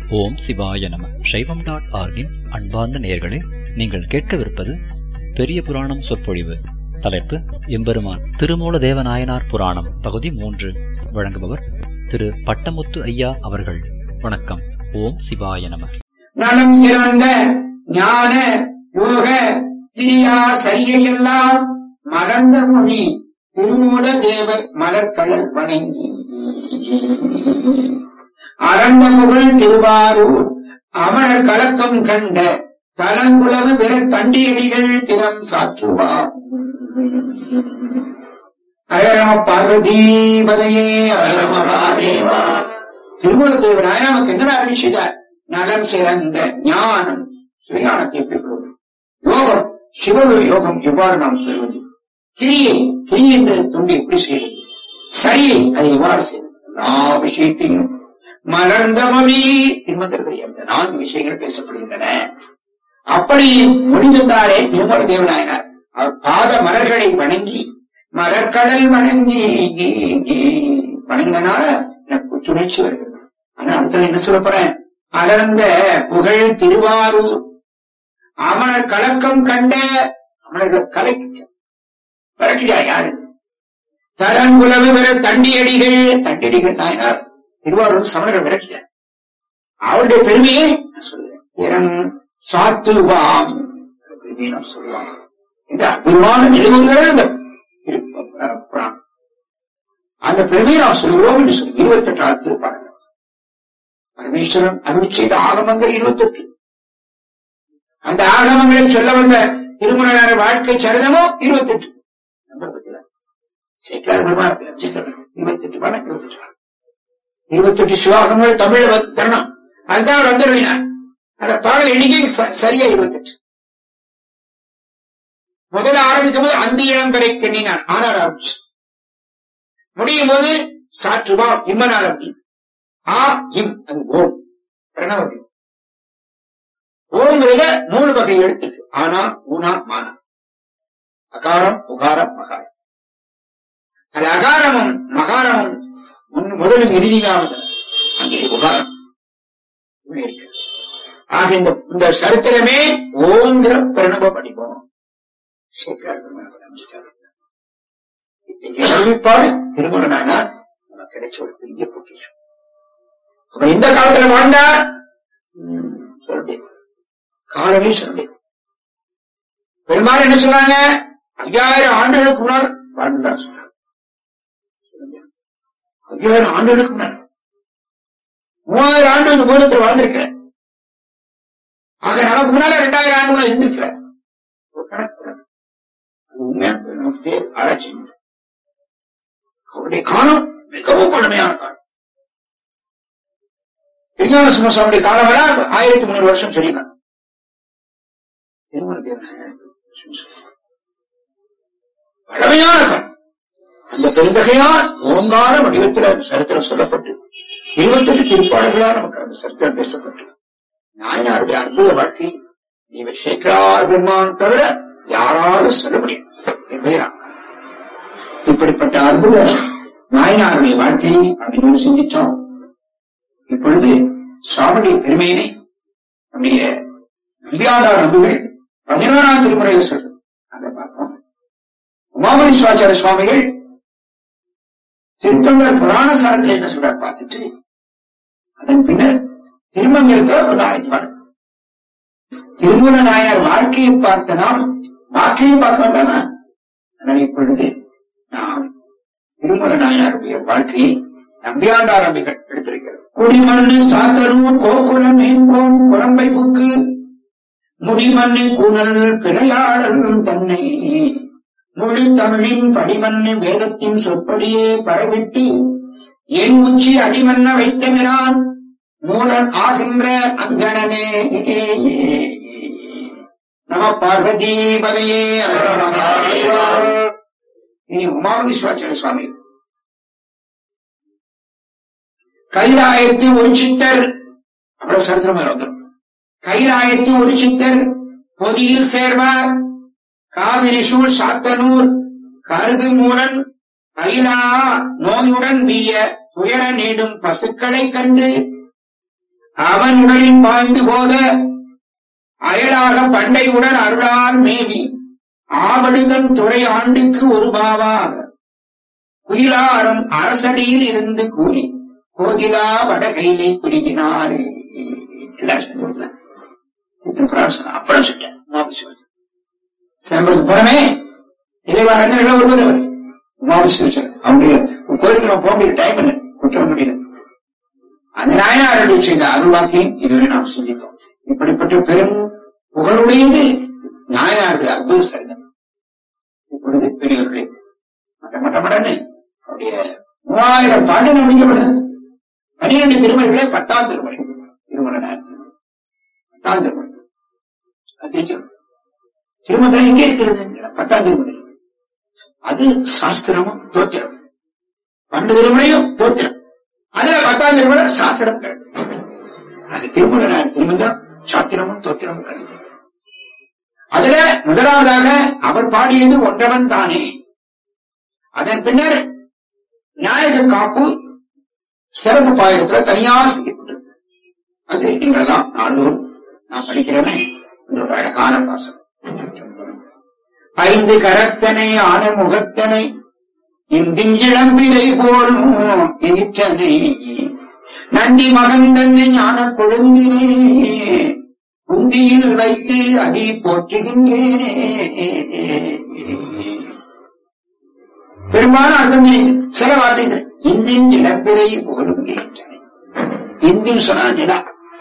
ஓம் சிவாய நம சைவம் டாட் ஆர்கின் அன்பார்ந்த நேயர்களே நீங்கள் கேட்கவிருப்பது பெரிய புராணம் சொற்பொழிவு தலைப்பு எம்பெருமான் திருமூல தேவநாயனார் புராணம் பகுதி மூன்று வழங்குபவர் திரு பட்டமுத்து ஐயா அவர்கள் வணக்கம் ஓம் சிவாய நம நலம் சிறந்த ஞான யோக கிரியா சரியையெல்லாம் மறந்த மொழி திருமூல தேவர் மலர்கடல் வணங்கி அறந்த புகழ் திருவாரூர் அமரர் கலக்கம் கண்ட தலங்குலவு பிற தண்டியடிகள் திறம் சாற்றுவார் அழகம பார்வதீபதையே அழகமகாதேவா திருமூல தேவராய நமக்கு என்னடா அருளிச்சார் நலம் சிறந்த ஞானம் சுயானத்தை எப்படி பெறுவது யோகம் சிவ யோகம் எவ்வாறு நாம் பெறுவது கிரியை கிரி என்ற தொண்டு எப்படி செய்வது சரியை அதை எவ்வாறு செய்வது எல்லா விஷயத்தையும் மலர்ந்த மொழி திருமந்திரத்தில் அந்த நான்கு விஷயங்கள் பேசப்படுகின்றன அப்படி முடிந்தாரே திருமண தேவநாயனார் அவர் பாத மலர்களை வணங்கி மலர்கடல் வணங்கி வணங்கினால எனக்கு துணைச்சி வருகிறது ஆனா அடுத்த என்ன சொல்ல போறேன் அலர்ந்த புகழ் திருவாரூர் அமனர் கலக்கம் கண்ட அமரர்கள் கலக்க விரட்டிடா யாரு தலங்குலவு பெற தண்டியடிகள் தண்டியடிகள் நாயனார் திருவாரூர் சமணர்கள் விரட்டினார் அவருடைய பெருமையை நான் சொல்லுகிறேன் திறம் சாத்துவாம் பெருமையை நாம் சொல்லுவாங்க இந்த அற்புதமான நினைவுகள் அந்த திரு- அஹ் புராணம் அந்த பெருமையை நாம் சொல்கிறோம் என்று சொல்லி இருபத்தி எட்டாவது திருப்பாடல் பரமேஸ்வரன் அருள் செய்த ஆகமங்கள் இருபத்தெட்டு அந்த ஆகமங்களை சொல்ல வந்த திருமண வாழ்க்கை சரிதமோ இருபத்தெட்டு நம்பர் பத்தில சேக்கலார் பெருமாள் இருபத்தெட்டு பாடம் இருபத்தெட்டு பாடம் இருபத்தெட்டு சிவாகங்கள் தமிழ்ல வந்து தரணும் அதுதான் அவர் வந்துருவினார் அந்த பாடல் எண்ணிக்கை ச- சரியா இருபத்தெட்டு முதல்ல ஆரம்பிக்கும் போது அந்த இளம் வரை கண்ணினான் ஆனால் ஆரம்பிச்சு முடியும் போது சாற்றுவா இம்மன் ஆரம்பி ஆ இம் அது ஓம் பிரணவம் ஓம்ங்கிறத மூணு வகை எழுத்து இருக்கு ஆனா ஊனா மானா அகாரம் உகாரம் மகாரம் அது அகாரமும் மகாரமும் முன் முதலும் இறுதியாவது அங்கே உகாரம் உள்ளே இருக்கு ஆக இந்த இந்த சரித்திரமே ஓங்கிற பிரணவ படிப்போம் அறிவிப்பாடு திருமணனானால் நமக்கு கிடைச்ச ஒரு பெரிய பொக்கிஷம் அப்ப இந்த காலத்துல வாழ்ந்தா ம், சொல்ல முடியாது. காலமே சொல்ல முடியாது. பெரும்பாலும் என்ன சொன்னாங்க ஐயாயிரம் ஆண்டுகளுக்கு முன்னால் வாழ்ந்துதான் சொன்னாங்க சொல்ல முடியாது. ஐயாயிரம் ஆண்டுகளுக்கு முன்னால் மூவாயிரம் ஆண்டு இந்த பூலத்தில் வாழ்ந்திருக்கிறேன் ஆக நமக்கு முன்னால ரெண்டாயிரம் ஆண்டு முன்னால இருந்திருக்கிறேன் ஒரு கணக்கு கணக்கு. அது உண்மையா நமக்கு தேவை, ஆராய்ச்சி உண்டு. அவருடைய காலம் மிகவும் பழமையான காலம் விஞ்ஞான சுமசாமியுடைய காலம் எல்லாம் ஆயிரத்தி முன்னூறு வருஷம் சரிதான் திருமண பழமையான காலம் அந்த பெருந்தகையால் ஓங்கார வடிவத்தில் அந்த சரித்திரம் சொல்லப்பட்டு இருபத்தெட்டு திருப்பாடல்களால் நமக்கு அந்த சரித்திரம் பேசப்பட்டு நாயனாருடைய அற்புத வாழ்க்கை இவர் சேக்கரார் பெருமான் தவிர யாராலும் சொல்ல முடியும் என்பதுதான் இப்படிப்பட்ட அற்புத நாயனாருடைய வாழ்க்கையை அப்படின்னு சிந்தித்தோம் இப்பொழுது சுவாமியுடைய பெருமையினை நம்முடைய நம்பியாண்டார் நம்பிகள் பதினோராம் திருமுறையில் சொல்றது அதை பார்ப்போம் உமாபதி சிவாச்சாரிய சுவாமிகள் திருத்தொண்டர் புராண சாரத்தில் என்ன சொல்றார் பார்த்துட்டு அதன் பின்னர் திருமங்கலத்தில் ஒரு நாளைக்கு பாடு திருமூல நாயனார் வாழ்க்கையை பார்த்த நாம் வாழ்க்கையை பார்க்க வேண்டாமா அதனால் இப்பொழுது நாம் திருமூல நாயனாருடைய வாழ்க்கையை நம்பியாண்டார் நம்பிகள் எடுத்திருக்கிறது குடிமண்ணு சாத்தனூர் கோக்குலம் என்போம் குழம்பை புக்கு முடிமண்ணு கூணல் பிறையாடல் தன்னை மொழி தமிழின் படிமண்ணு வேதத்தின் சொற்படியே பரவிட்டு என் உச்சி அடிமண்ண வைத்தகிறான் மூலன் ஆகின்ற அங்கணனே நம பார்வதி பதையே இனி உமாபதி சிவாச்சாரிய சுவாமி கைலாயத்து ஒரு சித்தர் அவ்வளவு சரித்திரம் வந்துடும் கைலாயத்து ஒரு சித்தர் பொதியில் சேர்வார் காவிரி சூழ் சாத்தனூர் கருது மூலன் கைலா நோயுடன் வீய துயர நீடும் பசுக்களை கண்டு அவன் உடலில் பாய்ந்து போத அயலாக பண்டை உடல் அருளால் மேவி ஆவடுதன் துறை ஆண்டுக்கு ஒரு பாவாக குயிலாரம் அரசடியில் இருந்து கூறி கோகிலா வடகையிலே குறுகினாரே அப்புறம் சொல்லிட்டேன் சேம்பலுக்கு போறமே இறைவாக ஒருவர் அவர் உமாவிஸ்வரர் அவனுடைய கோயிலுக்கு நம்ம போக முடியும் டைம் இல்லை குற்றம் முடியல அந்த நாயனாருடைய செய்த அருள்வாக்கையும் இதுவரை நாம் சிந்தித்தோம் இப்படிப்பட்ட பெரும் புகழுடையது நாயனாருடைய அற்புத சரிதம் இப்பொழுது பெரியவர்களே மட்ட மட்ட மடன்னு அவருடைய மூவாயிரம் பாட்டு முடிக்கப்படும் பனிரெண்டு திருமணிகளே பத்தாம் திருமணி திருமண நேரத்தில் பத்தாம் திருமணி அது தெரியும் திருமணம் எங்கே இருக்கிறது பத்தாம் திருமணி அது சாஸ்திரமும் தோத்திரம் பண்டு திருமணையும் தோத்திரம் அதுல பத்தாம் திருமணம் சாஸ்திரம் கிடைக்கும் அது திருமண திருமந்திரம் சாத்திரமும் தோத்திரமும் கிடைக்கும் அதுல முதலாவதாக அவர் பாடியது ஒன்றவன் தானே அதன் பின்னர் விநாயக காப்பு சிறப்பு பாயிரத்துல தனியா செய்யப்பட்டது அது நீங்களெல்லாம் நாள்தோறும் நான் படிக்கிறேனே இது ஒரு அழகான பாசம் ஐந்து கரத்தனை ஆன முகத்தனை இந்தின் இளம்பிரை போலும் எயிற்றனை நந்தி மகன் தன்னை ஞான கொழுந்தினே குந்தியில் வைத்து அடி போற்றுகின்றேனே பெரும்பாலும் அர்த்தம் தெரியுது சில வார்த்தை தெரியும் இந்தின் இளம்பிரை போலும் எயிற்றனை இந்தின் சொன்னா நிலா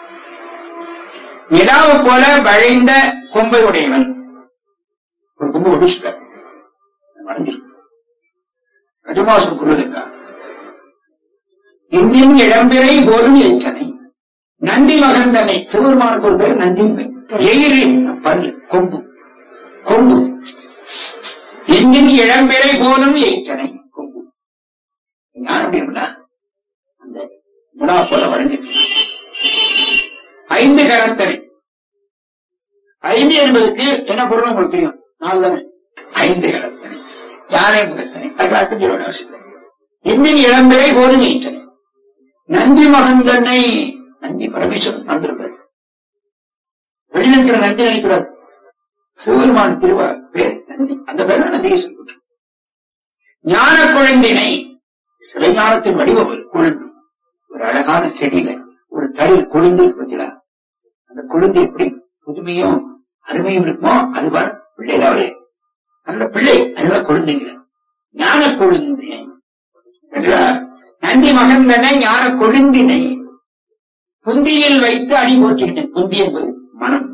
நிலாவை போல வளைந்த கொம்பை உடையவன் ஒரு கொம்பு ஒடிச்சுட்டார் வளைஞ்சிருக்கு கடுமாசம் கொள்வதற்கா இந்தின் இளம்பிறை போலும் எத்தனை நந்தி மகன் தன்னை சிவருமானுக்கு ஒரு பேர் நந்தி எயிறு பல்லு கொம்பு கொம்பு இந்தின் இளம்பிறை போலும் எத்தனை கொம்பு யார் அப்படின்னா அந்த முடா போல வளைஞ்சிருக்கு ஐந்து கரத்தனை ஐந்து என்பதுக்கு என்ன பொருள் உங்களுக்கு தெரியும் நாலு தானே ஐந்து கரத்தனை யானை முகத்தனை அதுக்கு அர்த்தம் சொல்ல அவசியம் இந்தின் இளம்பிறை போதும் ஈட்டனை நந்தி மகன் தன்னை நந்தி பரமேஸ்வரன் மறந்துருப்பாரு வெளியில் இருக்கிற நந்தி நினைக்கூடாது சிவபெருமான் திருவா பேர் நந்தி அந்த பேர் தான் நந்தியை சொல்லிட்டு ஞான குழந்தினை சிவஞானத்தின் வடிவம் ஒரு குழந்தை ஒரு அழகான செடியில ஒரு தளிர் கொழுந்து பார்த்தீங்களா அந்த கொழுந்து எப்படி புதுமையும் அருமையும் இருக்குமோ அது பாரு பிள்ளைல அவரு நல்ல பிள்ளை அதுதான் கொழுந்துங்கிற ஞான கொழுந்தினை நந்தி மகந்தனை ஞான கொழுந்தினை புந்தியில் வைத்து அடி போட்டுக்கிட்டேன் புந்தி என்பது மனம்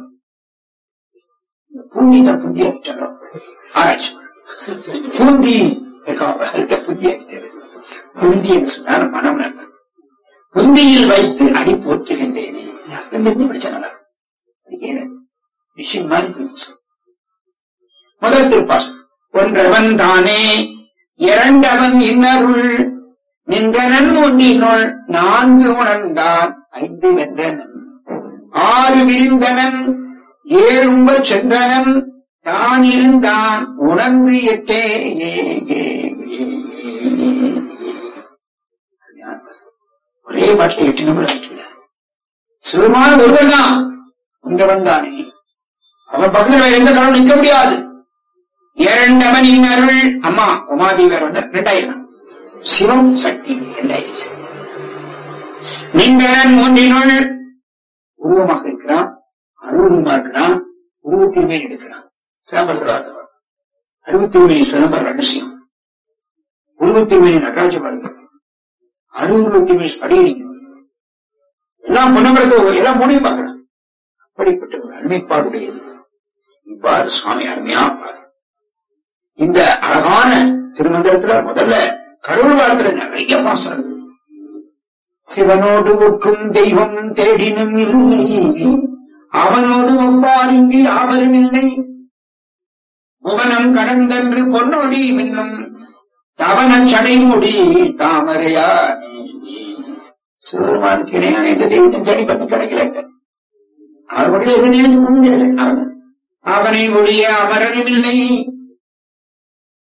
பூந்தி தான் புந்தி ஆகிட்டாரோ ஆராய்ச்சி பூந்தி புந்தி ஆகிட்டாரு புந்தி என்று சொன்னார் மனம் நடந்தது புந்தியில் வைத்து அடி போட்டுகின்றேனே அர்த்தம் தெரிஞ்சு படிச்சா விஷயம் மாதிரி போயிடுச்சு முதல் திருப்பாசம் ஒன்றவன் தானே இரண்டவன் இன்னருள் நின்றனன் ஒன்றினுள் நான்கு உணர்ந்தான் ஐந்து வென்றனன் ஆறு விரிந்தனன் ஏழும்பர் சென்றனன் தான் இருந்தான் உணர்ந்து எட்டே ஏ ஏ ஏ, ஏ. அருமையான பாசம். ஒரே பாட்டில் எட்டு நம்பர் ஆயிட்டுள்ளார் சிவமான ஒருவர் தான் உண்டவன் தானே அவன் பக்கத்தில் வேற எந்த கடவுள் நிற்க முடியாது இரண்டவனின் அருள் அம்மா உமாதேவியர் வந்து ரெண்டாயிரம் சிவம் சக்தி ரெண்டாயிடுச்சு நின்றன் மூன்றினுள் உருவமாக இருக்கிறான் அருவமா இருக்கிறான் உருவத்திருமே எடுக்கிறான் சிதம்பரம் அருவத்திருமணி சிதம்பரம் ரகசியம் உருவத்திருமணி நடராஜ பாருங்க அருவுருவத்திருமணி ஸ்படிகரிக்கும் எல்லாம் பொன்னம்பலத்தை எல்லாம் முடியும் பார்க்கிறான் அப்படிப்பட்ட ஒரு அருமைப்பாடுடையது இவ்வாறு சுவாமி அருமையா பாரு இந்த அழகான திருமந்திரத்துல முதல்ல கடவுள் வாழ்த்துல நிறைய பாசம் இருக்கு சிவனோடு ஒக்கும் தெய்வம் தேடினும் இல்லை அவனோடு ஒப்பார் இங்கு யாவரும் இல்லை புவனம் கடந்தன்று பொன்னொடி மின்னும் தவன சடைமுடி தாமரையா சிவருமானுக்கு இணையான இந்த தெய்வத்தின் தேடி பத்து கிடைக்கல அவர்களுடைய எந்த தெய்வத்துக்கு முடியல அவன் அவனை ஒழிய அமரரும் இல்லை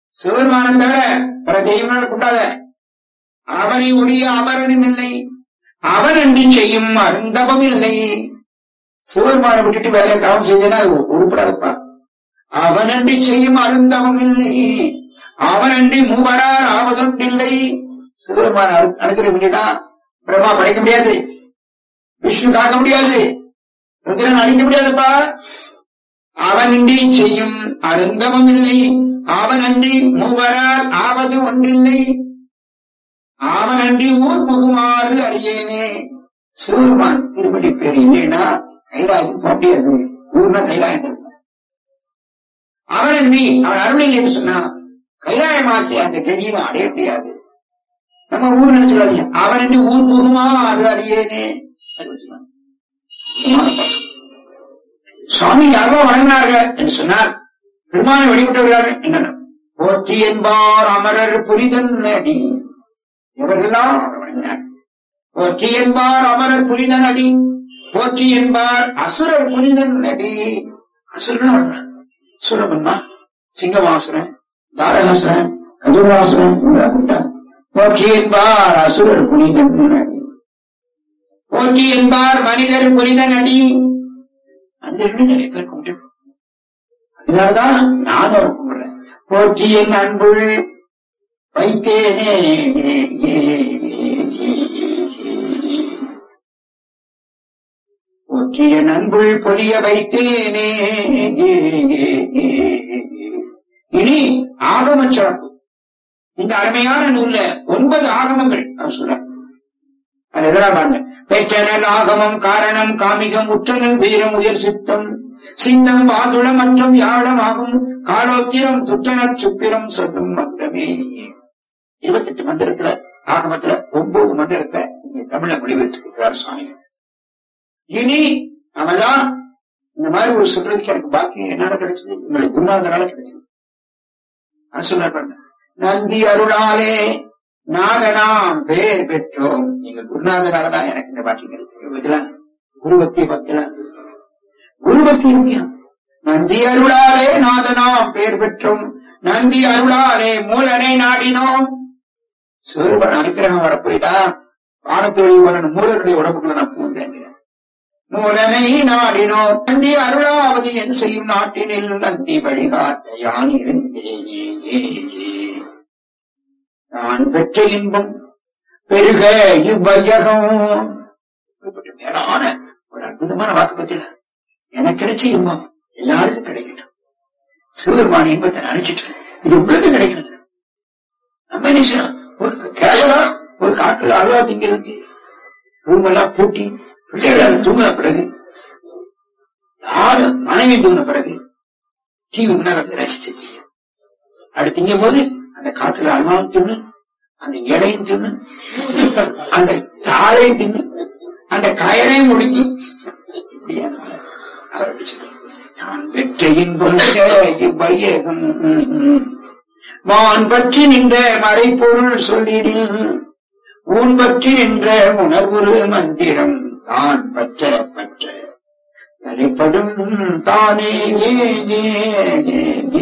சிவருமானம் தவிர பிற தெய்வங்கள் கூட்டாத அவனை ஒழிய அமரனும் இல்லை அவன் அன்றி செய்யும் அருந்தவம் இல்லை சிவபெருமானை விட்டுட்டு வேற தவம் செய்தனா அது உருப்படாதப்பா அவனன்றி செய்யும் அருந்தவம் இல்லை அவனன்றி மூவரார் ஆவதொன்றில்லை சிவபெருமான அனுகிரகம் பண்ணிட்டா பிரம்மா படைக்க முடியாது விஷ்ணு காக்க முடியாது ருத்ரன் அழிக்க முடியாதுப்பா அவனன்றி செய்யும் அருந்தவம் இல்லை அவனன்றி மூவரால் ஆவது ஒன்றில்லை அவனன்றி ஊர் புகுமாறு அறியேனே சிவபெருமான் திருப்படி பேர் இல்லைன்னா கைலாயம் போக முடியாது ஊர்னா கைலாயம் அவனன்றி அவன் அருள் இல்லைன்னு சொன்னா கைலாயமாக்கி அந்த கதியை அடைய முடியாது நம்ம ஊர் நினைச்சுடாதீங்க அவனன்றி ஊர் புகுமாறு அறியேனே சுவாமி யாரோ வணங்கினார்கள் என்று சொன்னார் பெருமானை வழிபட்டு வருகிறார்கள் என்ன போற்றி என்பார் அமரர் புரிதன் அடி இவர்களெல்லாம் அவர் வணங்கினார் போற்றி என்பார் அமரர் புரிதன் அடி போற்றி என்பார் அசுரர் புரிதன் அடி அசுரன் வணங்கினார் சுரபன்மா சிங்கமாசுரன் தாரகாசுரன் கதுராசுரன் போற்றி என்பார் அசுரர் புனிதன் அடி போற்றி என்பார் மனிதர் புனிதன் அடி மனிதர்கள் நிறைய பேர் கும்பிட்டு அதனாலதான் நான் அவரை கும்பிடுறேன் போற்றி என் அன்புள் வைத்தேனே போற்றி என் அன்புள் பொலிய வைத்தேனே இனி ஆகம சிறப்பு இந்த அருமையான நூல்ல ஒன்பது ஆகமங்கள் அவர் சொல்றார் அது எதிராக பாருங்க பெற்றனல் ஆகமம் காரணம் காமிகம் உற்றனல் வீரம் உயர் சித்தம் சின்னம் வாதுளம் மற்றும் யாழம் ஆகும் காலோத்திரம் துட்டனர் சுப்பிரம் சொல்லும் மந்திரமே இருபத்தெட்டு மந்திரத்துல ஆகமத்துல ஒன்பது மந்திரத்தை இங்க தமிழ மொழிபெற்றிருக்கிறார் சுவாமி இனி நம்மதான் இந்த மாதிரி ஒரு சொல்றதுக்கு எனக்கு பாக்கி என்னால கிடைச்சது எங்களுக்கு குருநாதனால கிடைச்சது அது சொல்றார் பாருங்க நந்தி அருளாலே நாகனாம் பேர் பெற்றோம் எங்க குருநாதனாலதான் எனக்கு இந்த பாக்கியம் கிடைச்சது வைக்கலாம் குருபக்தி பக்தலாம் குருபக்தி முக்கியம் நந்தி அருளாலே நாதனாம் பேர் பெற்றோம் நந்தி அருளாலே மூலனை நாடினோம் சிவருமன் அனுக்கிரகம் வரப்போய்தா வானத்தொழில் வரணும் மூலருடைய உடம்புக்குள்ள நான் பூந்தேங்கிறேன் மூலனை நாடினோம் நந்தி அருளாவது என் செய்யும் நாட்டினில் நந்தி வழிகாட்ட யான் இருந்தேனே நான் பெற்ற இன்பம் பெருக இவ்வையகம் இப்படி மேலான ஒரு அற்புதமான வாக்கு பத்தில எனக்கு கிடைச்ச இன்பம் எல்லாருக்கும் கிடைக்கட்டும் சிவபெருமான இன்பத்தை நினைச்சிட்டு இது உங்களுக்கு கிடைக்கணும் நம்ம என்ன செய்யணும் ஒரு தேவைதான் ஒரு காத்துல அருவா திங்கிறதுக்கு ரூமெல்லாம் பூட்டி பிள்ளைகளால் தூங்கின பிறகு யாரும் மனைவி தூங்கின பிறகு டிவி முன்னாடி ரசிச்சு அப்படி திங்கும் போது அந்த காத்துல அல்வாவும் தின்னு அந்த இலையும் தின்னு அந்த தாழையும் தின்னு அந்த கயரையும் முடுங்கி இப்படியா அவர் அப்படி சொல்றார். நான் பெற்ற இன்பம் இவ்வையகம் மான் பற்றி நின்ற மறைப்பொருள் சொல்லிடில் ஊன் பற்றி நின்ற உணர்வுரு மந்திரம் தான் பற்ற பற்ற தனிப்படும் தானே ஏ, ஏ, ஏ, ஏ,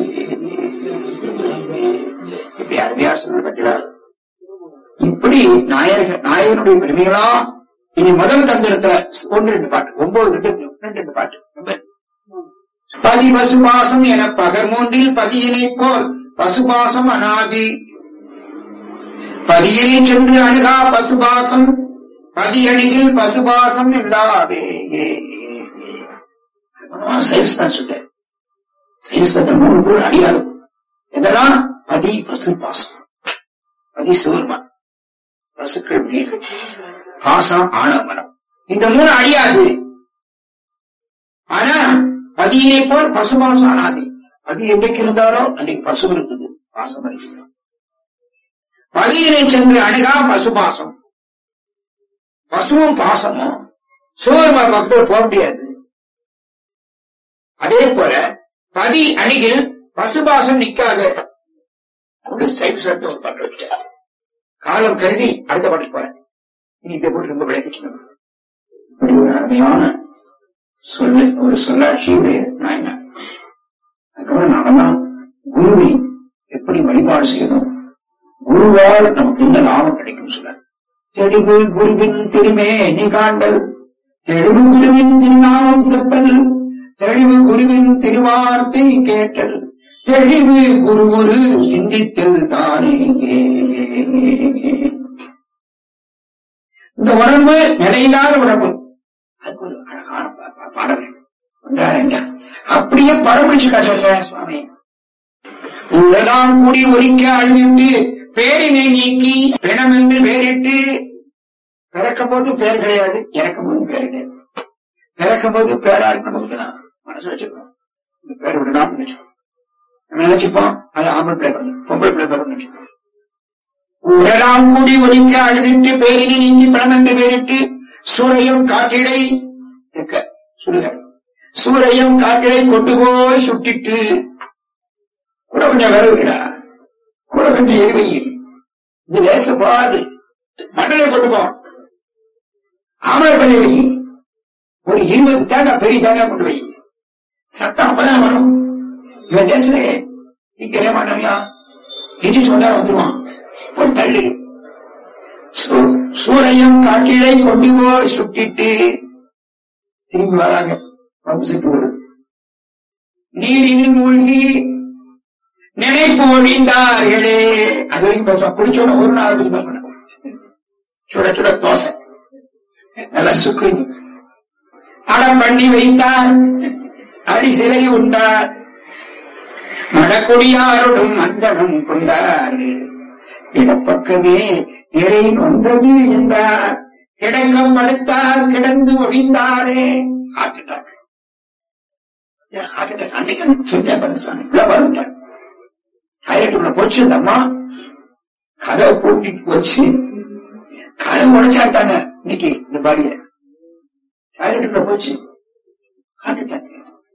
இப்படி அருமையா சொன்ன பற்றினார் இப்படி நாயகர் நாயகனுடைய பெருமைகளா இனி முதல் தந்திரத்துல ஒன்று ரெண்டு பாட்டு ஒன்பது தந்திரத்தில் ரெண்டு ரெண்டு பாட்டு ரொம்ப பதி பசுபாசம் என பகர் மூன்றில் பதியினை போல் பசுபாசம் அனாதி பதியினை சென்று அணுகா பசுபாசம் பதியணியில் பசுபாசம் இல்லாவே சைவஸ் தான் சொல்றேன் சைவஸ் தான் மூணு பொருள் அறியாது இதெல்லாம் பதி பசு பாசம் பதி சிவர்மன் பசுக்கள் உயிர்கள் பாசம் ஆணவமனம் இந்த மூணு அழியாது ஆனா பதியினை போல் பசுபாசம் ஆனாது அது என்றைக்கு இருந்தாரோ அன்றைக்கு பசு இருக்குது பாசம் இருக்குது பதியினை சென்று அணுகா பசுபாசம் பசுவும் பாசமும் சிவபெருமா பக்தர் போக முடியாது அதே போல பதி அணிகில் பசுபாசம் நிக்காத ஒரு சைவ சத்து ஒரு பாட்டு வச்சார் காலம் கருதி அடுத்த பாட்டு போறேன் இனி இதை போட்டு ரொம்ப விளக்கிட்டு இப்படி ஒரு அருமையான சொல்லு ஒரு சொல்லாட்சியுடைய நாயனார் அதுக்கப்புறம் நாமெல்லாம் குருவை எப்படி வழிபாடு செய்யணும் குருவால் நமக்கு என்ன லாபம் கிடைக்கும் சொல்ல தெளிவு குருவின் திருமே நீ காண்டல் தெளிவு குருவின் திருநாமம் செப்பல் தெளிவு குருவின் திருவார்த்தை கேட்டல் தெளிவு குருகுரு சிந்தித்தல் தானே இந்த உடம்பு நிலையில்லாத உடம்பு அதுக்கு ஒரு அழகான பா- பா- பாடல் ஒன்றா ரெண்டா அப்படியே படம்பிடிச்சு காட்டுங்க சுவாமி உள்ளெல்லாம் கூடி ஒலிக்க அழுதிட்டு பேரினை நீக்கி பிணம் என்று பெயரிட்டு பிறக்கும் போது பேர் கிடையாது இறக்கும் போது பேர் கிடையாது பிறக்கும் போது பேரா இருக்கு நமக்கு தான் மனசு வச்சுக்கணும் இந்த பேர் விடலாம் நினைச்சோம் நம்ம நினைச்சுப்போம் அது ஆம்பளை பிள்ளை வந்து பொம்பளை பிள்ளை பேர் நினைச்சுப்போம் உடலாம் கூடி ஒலிக்க அழுதிட்டு பேரினை நீங்கி பிணம் என்று பெயரிட்டு சூரையும் காற்றிடை தெக்க சுடுக சூரையும் காற்றிடை கொண்டு போய் சுட்டிட்டு கூட கொஞ்சம் விரவுகிறா கூட கொஞ்சம் எரிவை இது லேச போகாது மண்டலை கொண்டு போ ஆமலை பண்ணி வை ஒரு இருபது தேங்காய் பெரிய தேங்காய் கொண்டு வை சட்டம் அப்பதான் வரும் இவன் லேசலே சீக்கிரே மாட்டவியா இஞ்சி சொன்னா வந்துருவான் ஒரு தள்ளு சூ- சூரையும் காட்டிலை கொண்டு போய் சுட்டிட்டு திரும்பி வராங்க ரொம்ப சுட்டு வருது நீரில் மூழ்கி நினைப்பு ஒழிந்தார்களே அது வரைக்கும் பேசுவான் குடிச்சோட ஒரு நாள் ஆரம்பிச்சு பார்க்கணும் சுட சுட தோசை நல்லா சுக்குது அடம் பண்ணி வைத்தார் அடி சிலை உண்டார் மடக்குடியாரோடும் மந்தனம் கொண்டார் இடப்பக்கமே இறை வந்தது என்றார் கிடக்கம் படுத்தார் கிடந்து ஒழிந்தாரே ஹார்ட் அட்டாக் ஹார்ட் அட்டாக் அன்னைக்கு சொன்னேன் பாருங்க சாமி இப்ப வரும்ட்டார் டாய்லெட்டுக்குள்ள போச்சு அந்த அம்மா கதவை பூட்டிட்டு போச்சு கதவை உடைச்சாட்டாங்க இன்னைக்கு இந்த பாடிய டாய்லெட்டுக்குள்ள போச்சு ஹார்ட் அட்டாக்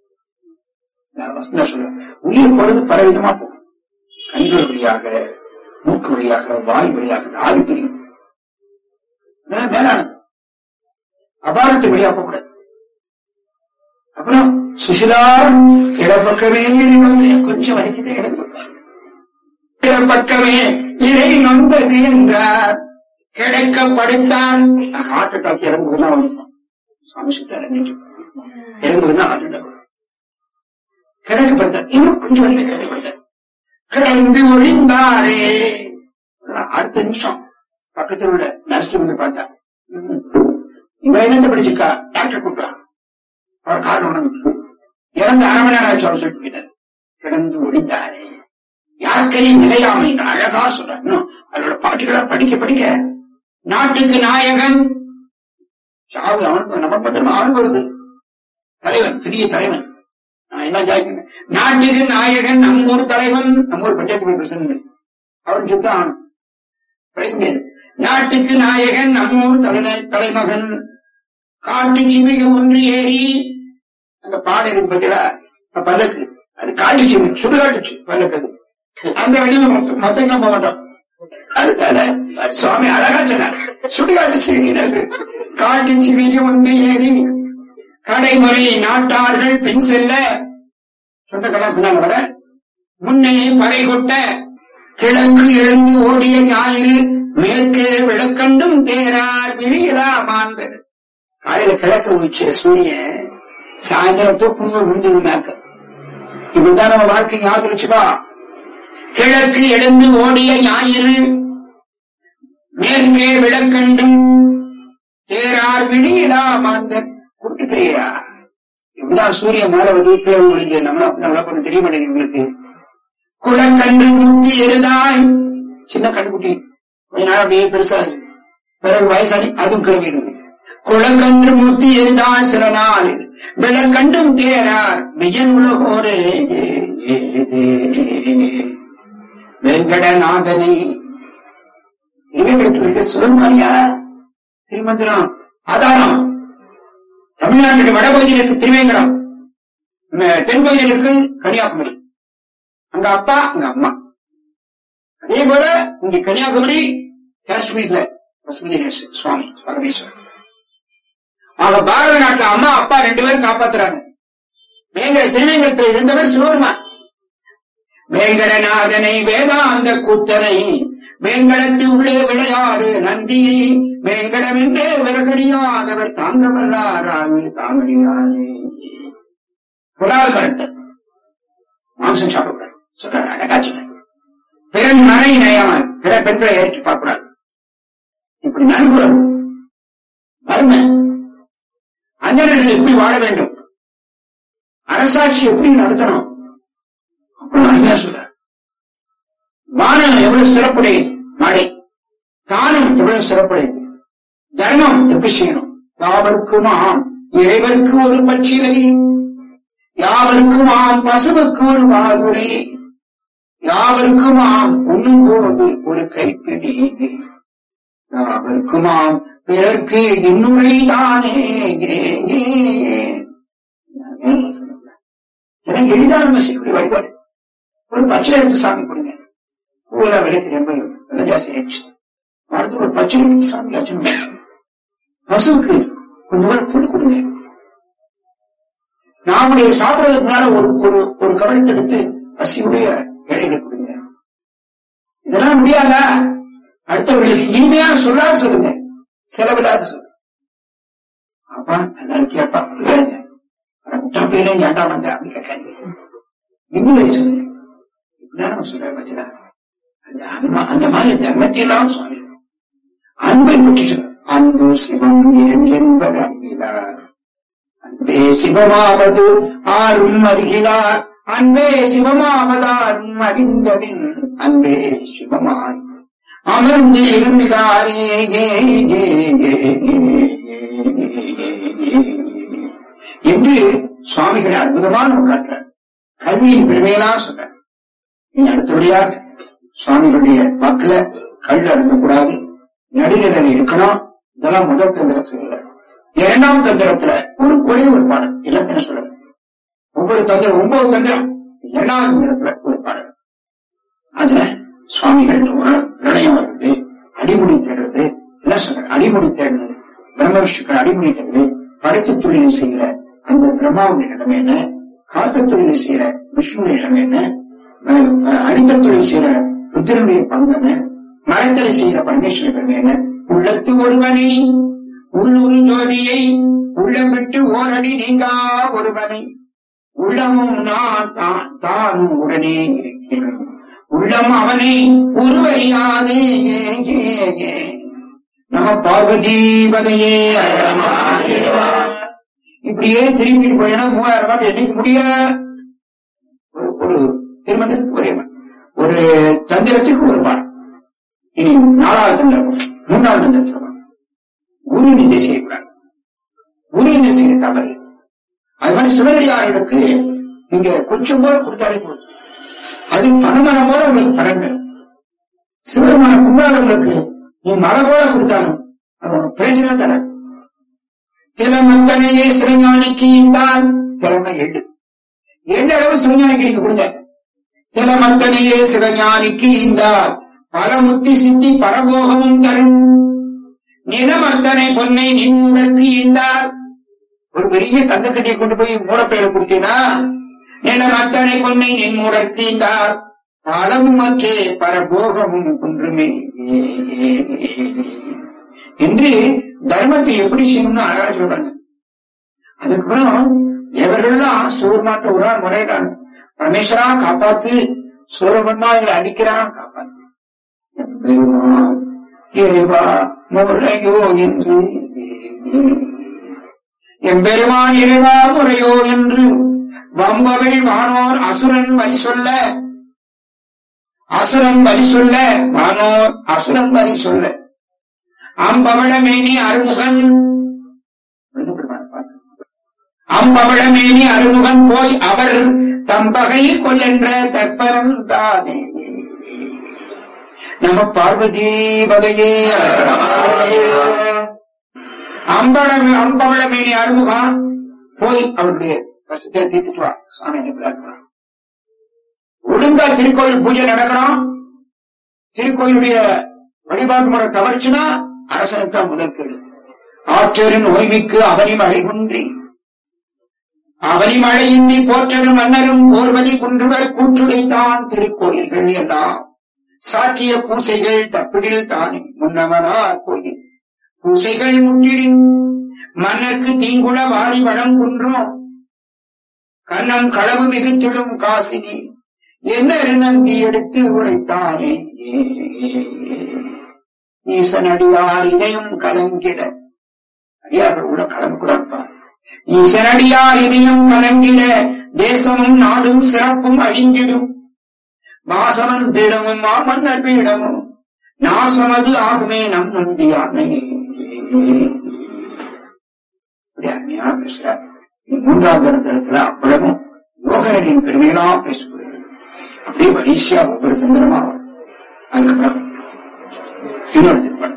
சொல்றேன் உயிர் போறது பல விதமா போகும் கண்கள் வழியாக மூக்கு வழியாக வாய் வழியாக இந்த ஆவி பிரியும் அதான் மேலானது அபாரத்து வழியா போகக்கூடாது அப்புறம் சுசிலா இடப்பக்கமே வந்து கொஞ்சம் வரைக்கும் இடது பக்கம் இடப்பக்கமே இறை நொந்தது என்றார் கிடைக்க படுத்தான் ஹார்ட் அட்டாக் இடது பக்கம் தான் வந்து சாமி சொல்றாரு இன்னைக்கு இடது பக்கம் தான் ஹார்ட் அட்டாக் கிடக்கு படுத்தார் இன்னும் கொஞ்சம் வரைக்கும் கிடக்கு படுத்தார் கிடந்து ஒழிந்தாரே அடுத்த நிமிஷம் பக்கத்தில் உள்ள நர்ஸ் வந்து பார்த்தா ம். இவன் என்னத்த படிச்சிருக்கா டாக்டர் கூப்பிட்டான் அவர் காரணம் உணவு இறந்து அரை மணி நேரம் ஆச்சு அவர் சொல்லிட்டு போயிட்டார் கிடந்து ஒழிந்தாரே யாக்கையும் நிலையாமை அழகா சொல்றார் இன்னும் அதோட பாட்டுகளை படிக்க படிக்க நாட்டுக்கு நாயகன் சாவு அவனுக்கு நம்ம பத்திரமா அவனுக்கு வருது தலைவன் பெரிய தலைவன் நான் என்ன ஜாய்க்கிறேன் நாட்டுக்கு நாயகன் நம்மூர் தலைவன் நம்மூர் பஞ்சாயத்து பிரசிடன்ட் அவன் சுத்தம் ஆகணும் படிக்க முடியாது நாட்டுக்கு நாயகன் நம்மூர் தலை தலைமகன் காட்டு சிமிக ஒன்று ஏறி அந்த பாடை இருக்கு பார்த்தீங்களா அந்த பல்லக்கு அது காட்டு சிமிக சுடுகாட்டு பல்லக்கு அது அந்த வழியில மொத்த மொத்தம் போக மாட்டோம் அதனால சுவாமி அழகா சொன்னார் சுடுகாட்டு சிமிக காட்டு சிமிக ஒன்று ஏறி கடைமுறை நாட்டார்கள் பின் செல்ல சொந்தக்கெல்லாம் பின்னால் வர முன்னே படை கொட்ட கிழக்கு எழுந்து ஓடிய ஞாயிறு மேற்கே விளக்கண்டும் தேரார் விழியரா மாந்தர் காலையில கிழக்கு உச்ச சூரியன் சாயந்தரம் தூக்கம் விழுந்தது மேற்க இதுதான் நம்ம வாழ்க்கை ஞாபகம் வச்சுக்கோ கிழக்கு எழுந்து ஓடிய ஞாயிறு மேற்கே விளக்கண்டும் தேரார் விழியலா மாந்தர் கூட்டுக்கையா இப்படிதான் சூரியன் மேல வந்து கீழே விழுந்து நம்ம நல்லா பண்ண தெரிய மாட்டேங்குது உங்களுக்கு குளக்கன்று முத்தி எருதாய் சின்ன கண்டுக்குட்டி கொஞ்ச நாள் அப்படியே பெருசாது பிறகு வயசானி அதுவும் கிளம்பிடுது குளக்கன்று முத்தி எருதாய் சில நாள் விளக்கண்டும் தேரார் விஜன் உலகோரே வெங்கடநாதனை திருவேங்கடத்தில் இருக்க சுரமாரியா திருமந்திரம் ஆதாரம் தமிழ்நாட்டுடைய வடபகுதியில் இருக்கு திருவேங்கடம் ம- தென்பகுதியில் இருக்கு கன்னியாகுமரி அங்க அப்பா அங்க அம்மா அதே போல இங்க கன்னியாகுமரி காஷ்மீர்ல பசுபதி சுவாமி பரமேஸ்வரர் ஆக பாரத நாட்டுல அம்மா அப்பா ரெண்டு பேரும் காப்பாத்துறாங்க வேங்கட திருவேங்கடத்தில் இருந்தவர் சிவருமான் வேங்கடநாதனை வேதாந்த கூத்தனை வேங்கடத்து உள்ளே விளையாடு நந்தியை வேங்கடமென்றே விறகறியாதவர் தாங்க வல்லாராவில் தாமடியாரே புலால் மரத்தல் மாம்சம் சாப்பிடக்கூடாது சொல்றாரு அடக்காச்சு பிறன் மனை நயவன் பிற பெண்களை ஏற்று பார்க்கக்கூடாது இப்படி நன்குறவு வறுமை அஞ்சனர்கள் எப்படி வாழ வேண்டும் அரசாட்சி எப்படி நடத்தணும் அப்புறம் அருமையா சொல்றார் வானம் எவ்வளவு சிறப்புடையது மழை காலம் எவ்வளவு சிறப்புடையது தர்மம் எப்படி செய்யணும் யாவருக்குமாம் இறைவருக்கு ஒரு பச்சிலை யாவருக்குமாம் பசுவுக்கு ஒரு வாகுரை யாவருக்குமாம் உண்ணும் போது ஒரு கைப்பிடி யாவருக்குமாம் பிறர்க்கு இன்னுரை தானே இதெல்லாம் எளிதா நம்ம செய்யக்கூடிய வழிபாடு ஒரு பச்சை எடுத்து சாமி கொடுங்க பூவெல்லா விலைக்கு ரொம்ப விலை ஜாஸ்தி ஆயிடுச்சு அடுத்து ஒரு பச்சை எடுத்து சாமி அர்ச்சனை பசுவுக்கு கொஞ்சம் கூட புல் கொடுங்க நாமுடைய சாப்பிடுறதுக்கு முன்னால ஒரு ஒரு ஒரு கவனத்தை எடுத்து பசியுடைய இடையில கொடுங்க இதெல்லாம் முடியாதா அடுத்தவர்களுக்கு இனிமையான சொல்லாத சொல்லுங்க செலவில்லாத சொல்லுங்க அப்பா நல்லா இருக்கியாப்பா கேளுங்க முட்டா பேரே ஏண்டா வந்த அப்படி கேட்காதீங்க இன்னும் சொல்லுங்க இப்படிதான் நம்ம சொல்ற பார்த்தீங்கன்னா அந்த அன்பா அந்த மாதிரி தர்மத்தையெல்லாம் சொல்லணும் அன்பை பற்றி சொல்ல அன்பு சிவம் இரண்டென்பர் அன்பினார் அன்பே சிவமாவது ஆறும் அறிகிறார் அன்பே சிவமாவதாரும் அறிந்தபின் அன்பே சிவமாய் அமர்ந்து இருந்தாரே ஏ, ஏ, ஏ, என்று சுவாமிகளை அற்புதமா நம்ம காட்டுறார் கல்வியின் பெருமையெல்லாம் சொல்றார் இனி அடுத்தபடியாக சுவாமிகளுடைய வாக்குல கல் அடங்கக்கூடாது நடுநிலை இருக்கணும் இதெல்லாம் முதல் தந்திரத்துல இரண்டாம் தந்திரத்துல ஒரு ஒரே ஒரு பாடல் இலக்கண சொல்லணும் ஒவ்வொரு தந்திரம் ஒன்பது தந்திரம் இரண்டாவது தந்திரத்துல ஒரு பாடல் அதுல சுவாமிகள் நிலையம் வருது அடிமுடி தேடுறது என்ன சொல்ற அடிமுடி தேடுறது பிரம்ம விஷ்ணுக்கள் அடிமுடி தேடுறது படைத்து தொழிலை செய்கிற அந்த பிரம்மாவுடைய நிலைமை என்ன காத்த தொழிலை செய்கிற விஷ்ணுடைய நிலைமை என்ன அஹ் அடித்த தொழில் செய்கிற ருத்ரனுடைய பங்கு என்ன மறைத்தலை செய்கிற பரமேஸ்வர பெருமை என்ன உள்ளத்து ஒருவனை உள்ளூர் ஜோதியை உள்ளம் விட்டு ஓரடி நீங்கா ஒருவனை உள்ளமும் நான் தான் தானும் உடனே இருக்கிறேன் உள்ளம் அவனை உருவறியாது ஏ, ஏ, ஏ. நம பார்வதீபதையே அழகரமாதேவா. இப்படியே திரும்பிட்டு போயினா மூவாயிரம் ரூபாய் எண்ணிக்க முடிய ஒரு ஒரு திருமணத்துக்கு ஒரே பாடம். ஒரு தந்திரத்துக்கு ஒரு பாடம் இனி நாலாவது தந்திரம் மூன்றாவது தந்திரம் குரு நிந்தை செய்யக்கூடாது குரு நிந்தை செய்ய தவறு அது மாதிரி சிவனடியார்களுக்கு நீங்க கொஞ்சம் போல கொடுத்தாலே போதும் அது பணமரம் போல உங்களுக்கு பலன் தரும் சிவருமான கும்பிடாதவங்களுக்கு நீ மழை போல கொடுத்தாலும் அது உனக்கு பிரயோஜனம் தராது திலமத்தனையே சிவஞானிக்கு இந்தால் திறமை எள்ளு எந்த அளவு சிவஞானிக்கு நீங்க கொடுங்க திலமத்தனையே சிவஞானிக்கு இந்தால் பல முத்தி சித்தி பரபோகமும் தரும் நிலமத்தனை பொன்னை நின்றற்கு ஈந்தால் ஒரு பெரிய தங்க கட்டியை கொண்டு போய் மூடப்பெயரை கொடுத்தீங்கன்னா நிலம் அத்தனை பொன்னை நின் மூடற்கு ஈந்தால் பலமும் மற்றே பரபோகமும் குன்றுமே என்று தர்மத்தை எப்படி செய்யணும்னு அழகா சொல்றாங்க அதுக்கப்புறம் தேவர்கள்லாம் சூர்மாட்ட ஒரு நாள் முறையிட்டாங்க பரமேஸ்வரா காப்பாத்து சூரபன்மா எங்களை அடிக்கிறான் காப்பாத்து எம்பெருமான் இறைவா முறையோ என்று எம்பெருமான் இறைவா முறையோ என்று வம்பவை வானோர் அசுரன் வழி சொல்ல அசுரன் வழி சொல்ல வானோர் அசுரன் வழி சொல்ல அம்பவளமேனி அருமுகன் அம்பவளமேனி அருமுகன் போய் அவர் தம்பகை கொல்லென்ற தற்பரம் தானே நம பார்வதி வகையே அம்பளம் அம்பவளமேனி அருமுகம் போய் அவருடைய கஷ்டத்தை தீர்த்துட்டு வா சுவாமி அனுப்பிடுவா ஒழுங்கா திருக்கோயில் பூஜை நடக்கணும் திருக்கோயிலுடைய வழிபாட்டு முறை தவறுச்சுன்னா அரசனுக்கு தான் முதல் கேடு ஆற்றரின் ஓய்விக்கு அவனி மழை குன்றி அவனி மழையின்றி போற்றரும் மன்னரும் போர்வதி குன்றுவர் கூற்றுதைத்தான் திருக்கோயில்கள் எல்லாம் சாற்றிய பூசைகள் தப்பிடில் தானே முன்னவனார் கோயில் பூசைகள் முற்றிடின் மன்னர்க்கு தீங்குள வாரி வளம் குன்றும் கண்ணம் களவு மிகுத்திடும் காசினி என்ன நந்தி எடுத்து உரைத்தானே ஈசனடியார் இதயம் கலங்கிட அடியார்கள் கூட கலந்து கூட இருப்பார் ஈசனடியார் இதயம் கலங்கிட தேசமும் நாடும் சிறப்பும் அழிந்திடும் வாசவன் பீடமும் மாமன்னர் பீடமும் நாசமது ஆகுமே நம் நம்பி அன்னையே இப்படி அருமையா பேசுறார் இது மூன்றாவது தரத்துல அவ்வளவும் யோகனின் பெருமையெல்லாம் பேசுகிறது அப்படியே வரிசையா ஒவ்வொரு தந்திரமா வரும் அதுக்கப்புறம் இன்னொரு திருப்பணம்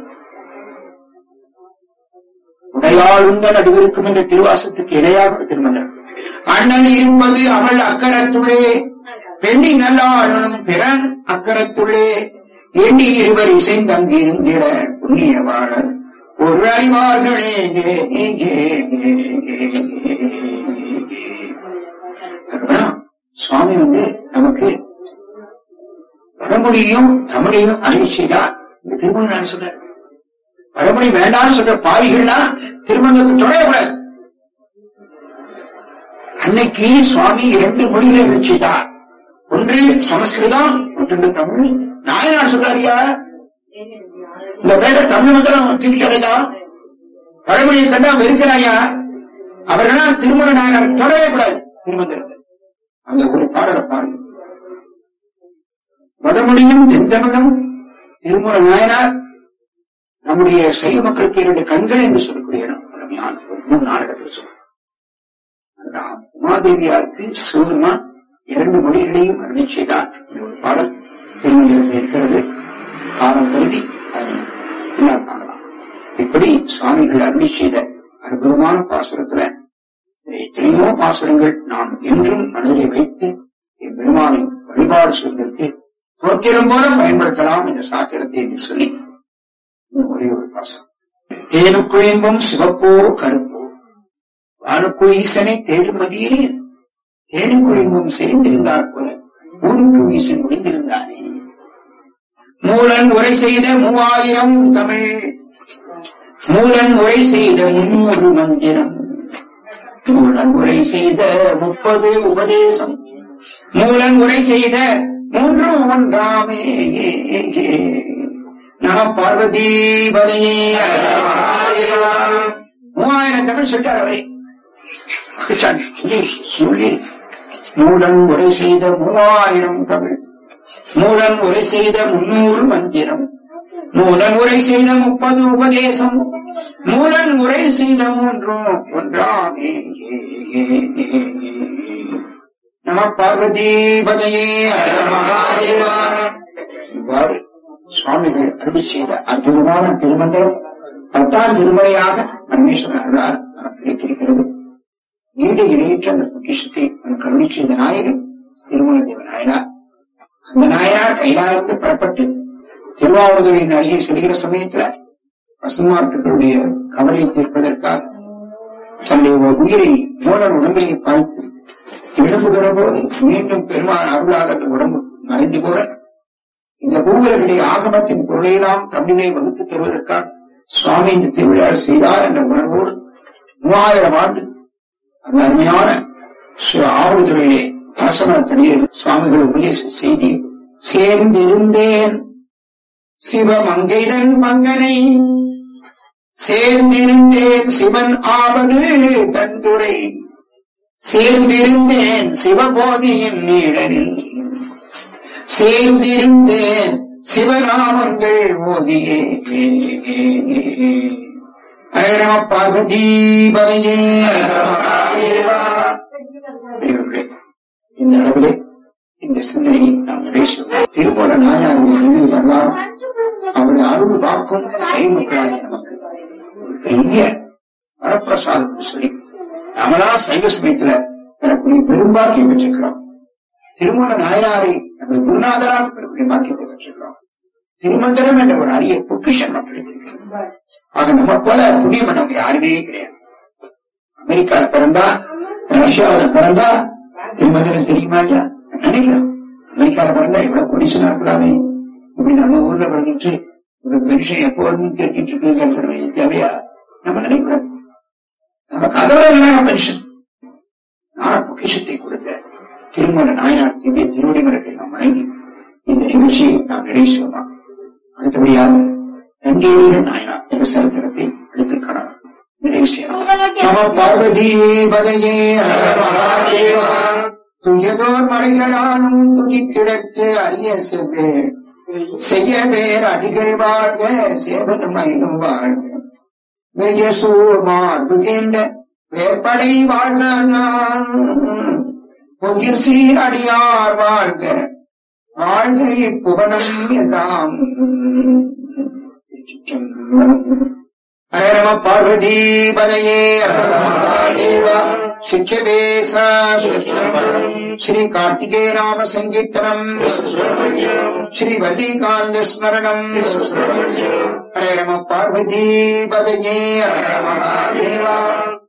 உடையாள் உந்த நடுவிருக்கும் என்ற திருவாசத்துக்கு இடையாக ஒரு திருமணம் அண்ணன் இருப்பது அவள் அக்கரத்துள்ளே பெண்ணி நல்லாளனும் பிறன் அக்கரத்துள்ளே எண்ணி இருவர் இசைந்தங்கு இருந்திட புண்ணியவாளர் ஒரு அறிவார்களே கே, கே, கே, கே, கே, கே. அதுக்கப்புறம் சுவாமி வந்து நமக்கு வடமொழியும் தமிழையும் அழிவு செய்தார் இந்த திருமணம் நான் சொல்றேன் வடமொழி வேண்டாம்னு சொல்ற பாவிகள்னா திருமணத்தை தொடரக்கூடாது அன்னைக்கு சுவாமி இரண்டு மொழிகளை வச்சுட்டார் ஒன்று சமஸ்கிருதம் மற்றொன்று தமிழ் நாயனார் சொல்றாரியா இந்த வேத தமிழ் மந்திரம் தீர்க்கிறதா வடமொழியை கண்டா வெறுக்கிறாயா அவர்களா திருமண நாயனார் தொடரவே கூடாது திருமந்திரத்தை அந்த ஒரு பாடலை பாருங்க வடமொழியும் தென்தமிழும் திருமண நாயனார் நம்முடைய சைவ மக்களுக்கு இரண்டு கண்கள் என்று சொல்லக்கூடிய இடம் அருமையான ஒரு மூணு நாடகத்தில் சொல்றோம் அதான் உமாதேவியாருக்கு சிவருமான் இரண்டு மொழிகளையும் அருமை செய்தார் என்ற ஒரு பாடல் திருமந்திரத்தில் இருக்கிறது காலம் கருதி அதை பின்னால் காணலாம் இப்படி சுவாமிகள் அருமை செய்த அற்புதமான பாசுரத்துல எத்தனையோ பாசுரங்கள் நாம் என்றும் மனதிலே வைத்து பெருமானை வழிபாடு செய்வதற்கு தோத்திரம் போல பயன்படுத்தலாம் இந்த சாஸ்திரத்தை என்று சொல்லி இன்னும் ஒரே ஒரு பாசம் தேனுக்கு இன்பம் சிவப்போ கருப்போ வானுக்கு ஈசனை தேடும் மதியிலே தேனுக்கு இன்பம் செறிந்திருந்தார் போல ஊருக்கு ஈசன் முடிந்திருந்தானே மூலன் உரை செய்த மூவாயிரம் தமிழ் மூலன் உரை செய்த முன்னூறு மந்திரம் மூலன் உரை செய்த முப்பது உபதேசம் மூலன் உரை செய்த மூன்று ஒன்றாமே நம பார்வதீபதையே மூவாயிரம் தமிழ் சொல்லிட்டார் அவரே மகிழ்ச்சான் சொல்லி சொல்லி மூலன் உரை செய்த மூவாயிரம் தமிழ் மூலன் உரை செய்த முன்னூறு மந்திரம் மூலன் உரை செய்த முப்பது உபதேசம் மூலன் உரை செய்த மூன்றும் ஒன்றாமே நம பார்வதீபதையே மகாதேவா இவ்வாறு சுவாமிகள் அருளி செய்த அற்புதமான திருமந்திரம் பத்தாம் திருமறையாக பரமேஸ்வரன் அருளால் நமக்கு கிடைத்திருக்கிறது ஈடு இணையற்ற அந்த பொக்கிஷத்தை நமக்கு அருளி செய்த நாயகன் திருமண தேவ நாயனார் அந்த நாயனார் கையிலிருந்து புறப்பட்டு திருவாவூரின் அருகே செல்கிற சமயத்துல பசுமாட்டுகளுடைய கவலையை தீர்ப்பதற்காக தன்னுடைய உயிரை மூலன் உடம்பிலே பார்த்து எழுப்புகிற போது மீண்டும் பெருமான் அருளால் அந்த உடம்பு மறைந்து போல இந்த பூவிலகிடைய ஆகமத்தின் பொருளையெல்லாம் தமிழிலே வகுத்து தருவதற்காக சுவாமி இந்த திருவிழா செய்தார் என்ற உணர்வோடு மூவாயிரம் ஆண்டு அந்த அருமையான ஆவணத்துறையிலே அரசமர தனியில் சுவாமிகள் உபதேச செய்தி சேர்ந்திருந்தேன் சிவமங்கைதன் மங்கனை சேர்ந்திருந்தேன் சிவன் ஆவது தன்துரை சேர்ந்திருந்தேன் சிவபோதியின் நீடனில் சேர்ந்திருந்தேன் சிவநாமங்கள் ஓதியே ஹரம பார்வதி பவையே பெரியவர்களே இந்த அளவிலே இந்த சிந்தனையை நாம் பேசுவோம் திருமூல நாயார் வரலாம் அவருடைய அருள் வாக்கும் செய்மக்களாகி நமக்கு ஒரு பெரிய வரப்பிரசாதம் சொல்லி நம்மளா சைவ சமயத்துல பெறக்கூடிய பெரும்பாக்கியம் பெற்றிருக்கிறோம் திருமண நாயனாரை நமது குருநாதராக பெறக்கூடிய பாக்கியத்தை பெற்றிருக்கிறோம் திருமந்திரம் என்ற ஒரு அரிய பொக்கிஷன் மக்களுக்கு இருக்கிறது ஆக நம்ம போல புண்ணியம் நமக்கு யாருமே கிடையாது அமெரிக்கால பிறந்தா ரஷ்யாவில் பிறந்தா திருமந்திரம் தெரியுமா ஐயா நினைக்கிறோம் அமெரிக்கால பிறந்தா இவ்வளவு கொடிசனா இருக்கலாமே இப்படி நம்ம ஊர்ல பிறந்துட்டு ஒரு பென்ஷன் எப்போ வரும்னு கேட்டுட்டு இருக்கிறது தேவையா நம்ம நினைக்கூடாது நமக்கு அதோட வேணாங்க பென்ஷன் நாள பொக்கிஷத்தை கொடுத்த திருமல நாயனார் திவ்ய திருவடிமலத்தை நாம் வணங்கி இந்த நிகழ்ச்சியை நாம் நிறைவு செய்வோமாக அடுத்தபடியாக தண்டியுடைய நாயனார் என்ற சரித்திரத்தை அடுத்து காணலாம் நிறைவு செய்யலாம் நம பார்வதி பதையே மகாதேவா துயதோர் மறைகளாலும் துதித்திடற்கு அரிய செவ்வே செய்ய பேர் அடிகள் வாழ்க சேவனும் மயிலும் வாழ்க வெய்யசூர் மார்புகின்ற வேற்படை வாழ்க நான் பொகிர் சீர் அடியார் வாழ்க வாழ்க இப்புகனம் எல்லாம் ஹரே நம பார்வதி பதையே மகாதேவா சிக்ஷதேசா ஸ்ரீ கார்த்திகே நாம சங்கீர்த்தனம் ஸ்ரீ வல்லிகாந்த ஸ்மரணம் ஹரே நம பார்வதி பதையே மகாதேவா